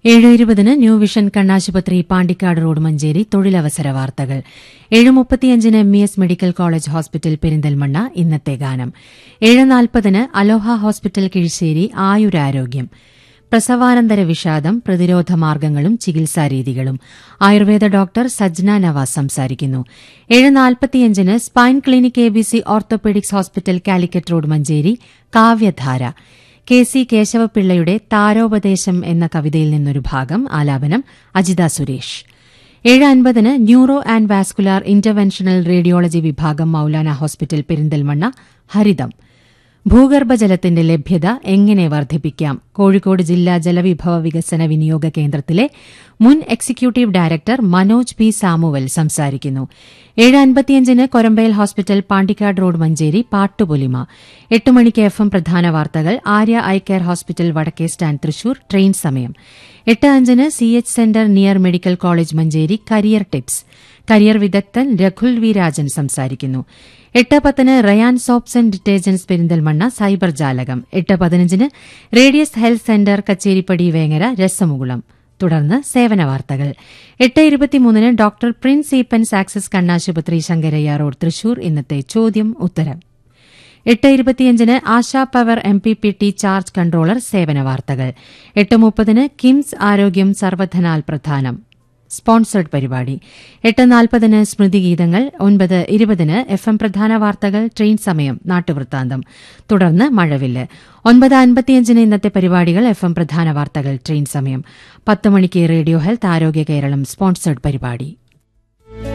ഏഴ് ഇരുപതിന് new vision കണ്ണാശുപത്രി പാണ്ടിക്കാട് റോഡ് മഞ്ചേരി തൊഴിലവസര വാർത്തകൾ ഏഴ് മുപ്പത്തിയഞ്ചിന് M E S medical college hospital Perinthalmanna ഇന്നത്തെ ഗാനം ഏഴ് നാൽപ്പതിന് അലോഹ ഹോസ്പിറ്റൽ കിഴിശ്ശേരി ആയുരാരോഗ്യം പ്രസവാനന്തര വിഷാദം പ്രതിരോധ മാർഗങ്ങളും ചികിത്സാരീതികളും ആയുർവേദ ഡോക്ടർ സജ്ന നവാസ് സംസാരിക്കുന്നു ഏഴ് നാൽപ്പത്തിയഞ്ചിന് spine clinic A B C orthopaedics hospital Calicut road Manjeri കാവ്യധാര കെ സി കേശവപിള്ളയുടെ താരോപദേശം എന്ന കവിതയിൽ നിന്നൊരു ഭാഗം ആലാപനം അജിത സുരേഷ് ഏഴ് അൻപതിന് neuro and vascular interventional radiology വിഭാഗം മൌലാന ഹോസ്പിറ്റൽ പെരിന്തൽമണ്ണ ഹരിതം ഭൂഗർഭജലത്തിന്റെ ലഭ്യത എങ്ങനെ വർദ്ധിപ്പിക്കാം കോഴിക്കോട് ജില്ലാ ജലവിഭവ വികസന വിനിയോഗ കേന്ദ്രത്തിലെ മുൻ executive director Manoj P Samuel സംസാരിക്കുന്നു ഏഴ് അൻപത്തിയഞ്ചിന് കൊരമ്പയിൽ ഹോസ്പിറ്റൽ പാണ്ടിക്കാട് റോഡ് മഞ്ചേരി പാട്ടുപൊലിമ എട്ട് മണിക്ക് എഫ് എം പ്രധാന വാർത്തകൾ ആര്യ ഐ കെയർ ഹോസ്പിറ്റൽ വടക്കേ സ്റ്റാൻഡ് തൃശൂർ ട്രെയിൻ സമയം എട്ട് അഞ്ചിന് C H centre near medical college Manjeri career tips career വിദഗ്ധൻ രഘുൽ വി രാജൻ സംസാരിക്കുന്നു എട്ട് പത്തിന് Rayan soaps and detergents Perinthalmanna cyber ജാലകം എട്ട് പതിനഞ്ചിന് radius health centre Kacheripadi Vengara രസമുകുളം തുടർന്ന് സേവന വാർത്തകൾ എട്ട് ഇരുപത്തിമൂന്നിന് ഡോക്ടർ പ്രിൻസ് ഈപ്പൻസ് ആക്സസ് കണ്ണാശുപത്രി ശങ്കരയ്യ റോഡ് തൃശൂർ ഇന്നത്തെ ചോദ്യം ഉത്തരം എട്ട് ഇരുപത്തിയഞ്ചിന് Asha power M P P T charge controller സേവന വാർത്തകൾ എട്ട് മുപ്പതിന് കിംസ് ആരോഗ്യം സർവധനാൽ പ്രധാനം സ്പോൺസേഡ് പരിപാടി എട്ട് നാൽപ്പതിന് സ്മൃതിഗീതങ്ങൾ ഒൻപത് ഇരുപതിന് എഫ് എം പ്രധാന വാർത്തകൾ ട്രെയിൻ സമയം നാട്ടുവൃത്താന്തം തുടർന്ന് മഴവില്ല് ഒൻപത് അൻപത്തിയഞ്ചിന് ഇന്നത്തെ പരിപാടികൾ എഫ് എം പ്രധാന വാർത്തകൾ ട്രെയിൻ സമയം പത്ത് മണിക്ക് റേഡിയോ ഹെൽത്ത് ആരോഗ്യ കേരളം സ്പോൺസേഡ് പരിപാടി